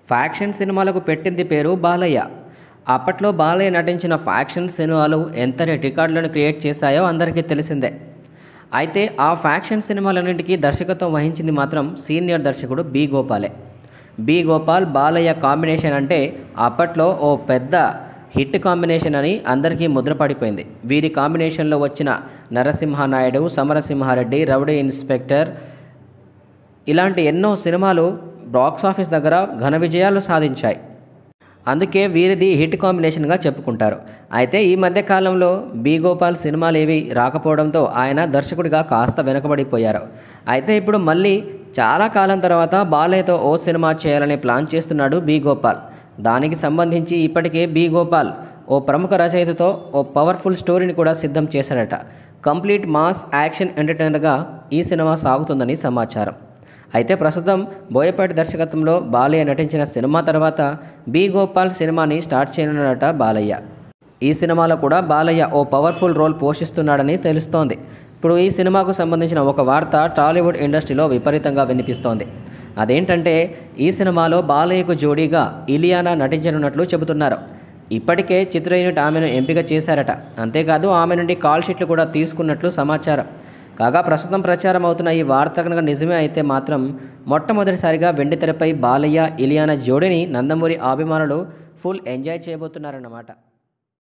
faction సినిమాలకు పెట్టింది పేరు బాలయ్య అప్పట్లో బాలయ్య నటించిన ఫ్యాక్షన్ సినిమాలు ఎంతటి రికార్డులను క్రియేట్ చేశాయో అందరికీ తెలిసిందే అయితే ఆ ఫ్యాక్షన్ సినిమాలన్నింటికీ దర్శకత్వం వహించింది మాత్రం సీనియర్ దర్శకుడు బి గోపాలే బి గోపాల్ బాలయ్య కాంబినేషన్ అంటే అప్పట్లో ఓ పెద్ద హిట్ కాంబినేషన్ అని అందరికీ ముద్రపడిపోయింది వీరి కాంబినేషన్లో వచ్చిన నరసింహనాయుడు సమరసింహారెడ్డి రౌడీ ఇన్స్పెక్టర్ ఇలాంటి ఎన్నో సినిమాలు బాక్స్ ఆఫీస్ దగ్గర ఘన విజయాలు సాధించాయి అందుకే వీరిది హిట్ కాంబినేషన్గా చెప్పుకుంటారు అయితే ఈ మధ్య కాలంలో బి గోపాల్ సినిమాలు ఏవి రాకపోవడంతో ఆయన దర్శకుడిగా కాస్త వెనకబడిపోయారు అయితే ఇప్పుడు మళ్ళీ చాలా కాలం తర్వాత బాలయ్యతో ఓ సినిమా చేయాలని ప్లాన్ చేస్తున్నాడు బి గోపాల్ దానికి సంబంధించి ఇప్పటికే బి గోపాల్ ఓ ప్రముఖ రచయితతో ఓ పవర్ఫుల్ స్టోరీని కూడా సిద్ధం చేశాడట కంప్లీట్ మాస్ యాక్షన్ ఎంటర్టైనర్గా ఈ సినిమా సాగుతుందని సమాచారం అయితే ప్రస్తుతం బోయపాటి దర్శకత్వంలో బాలయ్య నటించిన సినిమా తర్వాత బి గోపాల్ సినిమాని స్టార్ట్ చేయనున్నట బాలయ్య ఈ సినిమాలో కూడా బాలయ్య ఓ పవర్ఫుల్ రోల్ పోషిస్తున్నాడని తెలుస్తోంది ఇప్పుడు ఈ సినిమాకు సంబంధించిన ఒక వార్త టాలీవుడ్ ఇండస్ట్రీలో విపరీతంగా వినిపిస్తోంది అదేంటంటే ఈ సినిమాలో బాలయ్యకు జోడీగా ఇలియానా నటించనున్నట్లు చెబుతున్నారు ఇప్పటికే చిత్ర యూనిట్ ఆమెను ఎంపిక చేశారట అంతేకాదు ఆమె నుండి కాల్ షీట్లు కూడా తీసుకున్నట్లు సమాచారం కాగా ప్రస్తుతం ప్రచారం అవుతున్న ఈ వార్త కనుక నిజమే అయితే మాత్రం మొట్టమొదటిసారిగా వెండితెరపై బాలయ్య ఇలియానా జోడీని నందమూరి అభిమానులు ఫుల్ ఎంజాయ్ చేయబోతున్నారన్నమాట